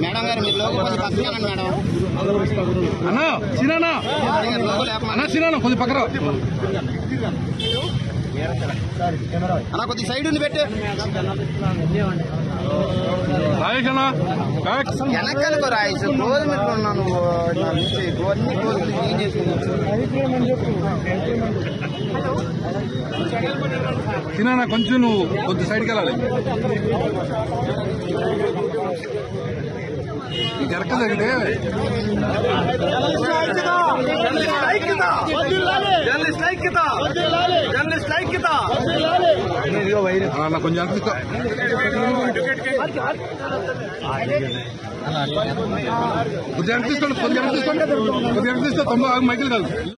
Madam గారు మీరు logo కొంచెం పక్కన మేడం అన్నా సినానా లోగో లేపమని అన్నా సినానా కొద్ది పక్కన అలా కొద్ది సైడ్ ఉంది పెట్టు రాజేష్ అన్నా బ్యాక్ వెనకాల రాయిస్ క్లోజ్ పెట్టుకున్నాను అన్ని క్లోజ్ క్లీన్ చేసుకుని సినానా కొంచెం నువ్వు కొద్ది సైడ్కి వెళ్ళాలి జరక జరిగితే అన్న కొంచెం వెనక్కి తీసుకో. కొద్దిగా వెనక్కి తీసుకోండి కొద్దిగా వెనక్కి తీసుకోండి కొద్దిగా వెనక్కి తీసుకో తొంభై మైకిల్ కాదు